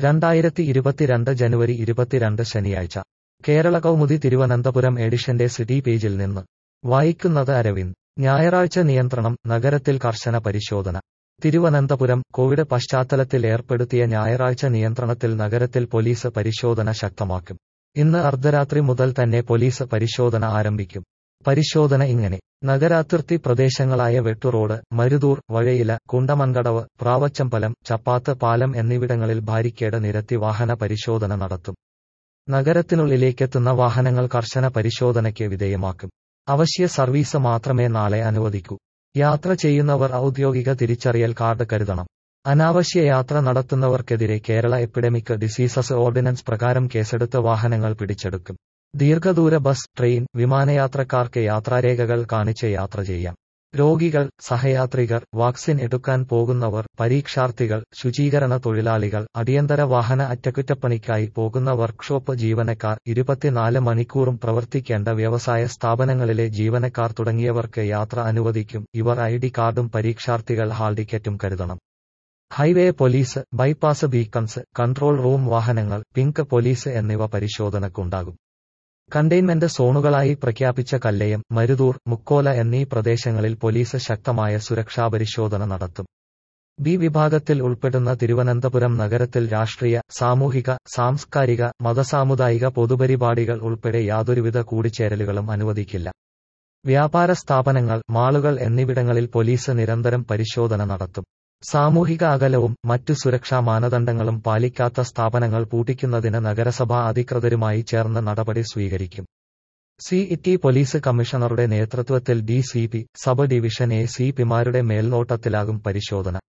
രണ്ടായിരത്തി ഇരുപത്തിരണ്ട് ജനുവരി ഇരുപത്തിരണ്ട് ശനിയാഴ്ച കേരള കൗമുദി തിരുവനന്തപുരം എഡിഷന്റെ സിറ്റി പേജിൽ നിന്ന് വായിക്കുന്നത് അരവിന്ദ് ഞായറാഴ്ച നിയന്ത്രണം നഗരത്തിൽ കർശന പരിശോധന തിരുവനന്തപുരം കോവിഡ് പശ്ചാത്തലത്തിൽ ഏർപ്പെടുത്തിയ ഞായറാഴ്ച നിയന്ത്രണത്തിൽ നഗരത്തിൽ പോലീസ് പരിശോധന ശക്തമാക്കും ഇന്ന് അർദ്ധരാത്രി മുതൽ തന്നെ പോലീസ് പരിശോധന ആരംഭിക്കും പരിശോധന ഇങ്ങനെ നഗരാതിർത്തി പ്രദേശങ്ങളായ വെട്ടുറോഡ് മരുതൂർ വഴയില കുണ്ടമൺകടവ് പ്രാവച്ചമ്പലം ചപ്പാത്ത് പാലം എന്നിവിടങ്ങളിൽ ബാരിക്കേഡ് നിരത്തി വാഹന പരിശോധന നടത്തും നഗരത്തിനുള്ളിലേക്കെത്തുന്ന വാഹനങ്ങൾ കർശന പരിശോധനയ്ക്ക് വിധേയമാക്കും അവശ്യ സർവീസ് മാത്രമേ നാളെ അനുവദിക്കൂ യാത്ര ചെയ്യുന്നവർ ഔദ്യോഗിക തിരിച്ചറിയൽ കാർഡ് കരുതണം അനാവശ്യ യാത്ര നടത്തുന്നവർക്കെതിരെ കേരള എപ്പിഡമിക് ഡിസീസസ് ഓർഡിനൻസ് പ്രകാരം കേസെടുത്ത് വാഹനങ്ങൾ പിടിച്ചെടുക്കും ദീർഘദൂര ബസ് ട്രെയിൻ വിമാനയാത്രക്കാർക്ക് യാത്രാരേഖകൾ കാണിച്ച് യാത്ര ചെയ്യാം രോഗികൾ സഹയാത്രികർ വാക്സിൻ എടുക്കാൻ പോകുന്നവർ പരീക്ഷാർത്ഥികൾ ശുചീകരണ തൊഴിലാളികൾ അടിയന്തര വാഹന അറ്റകുറ്റപ്പണിക്കായി പോകുന്ന വർക്ക്ഷോപ്പ് ജീവനക്കാർ ഇരുപത്തിനാല് മണിക്കൂറും പ്രവർത്തിക്കേണ്ട വ്യവസായ സ്ഥാപനങ്ങളിലെ ജീവനക്കാർ തുടങ്ങിയവർക്ക് യാത്ര അനുവദിക്കും ഇവർ ഐ ഡി കാർഡും പരീക്ഷാർത്ഥികൾ ഹാൾ ടിക്കറ്റും കരുതണം highway police bypass beacons control room വാഹനങ്ങൾ പിങ്ക് പോലീസ് എന്നിവ പരിശോധനക്കുണ്ടാകും കണ്ടെയ്ൻമെന്റ് സോണുകളായി പ്രഖ്യാപിച്ച കല്ലയം മരുതൂർ മുക്കോല എന്നീ പ്രദേശങ്ങളിൽ പോലീസ് ശക്തമായ സുരക്ഷാ പരിശോധന നടത്തും ബി വിഭാഗത്തിൽ ഉൾപ്പെടുന്ന തിരുവനന്തപുരം നഗരത്തിൽ രാഷ്ട്രീയ സാമൂഹിക സാംസ്കാരിക മതസാമുദായിക പൊതുപരിപാടികൾ ഉൾപ്പെടെ യാതൊരുവിധ കൂടിച്ചേരലുകളും അനുവദിക്കില്ല വ്യാപാര സ്ഥാപനങ്ങൾ മാളുകൾ എന്നിവിടങ്ങളിൽ പോലീസ് നിരന്തരം പരിശോധന നടത്തും സാമൂഹിക അകലവും മറ്റു സുരക്ഷാ മാനദണ്ഡങ്ങളും പാലിക്കാത്ത സ്ഥാപനങ്ങൾ പൂട്ടിക്കുന്നതിന് നഗരസഭാ അധികൃതരുമായി ചേർന്ന് നടപടി സ്വീകരിക്കും സി ടി പോലീസ് കമ്മീഷണറുടെ നേതൃത്വത്തിൽ D C P sub division A C പിമാരുടെ മേൽനോട്ടത്തിലാകും പരിശോധന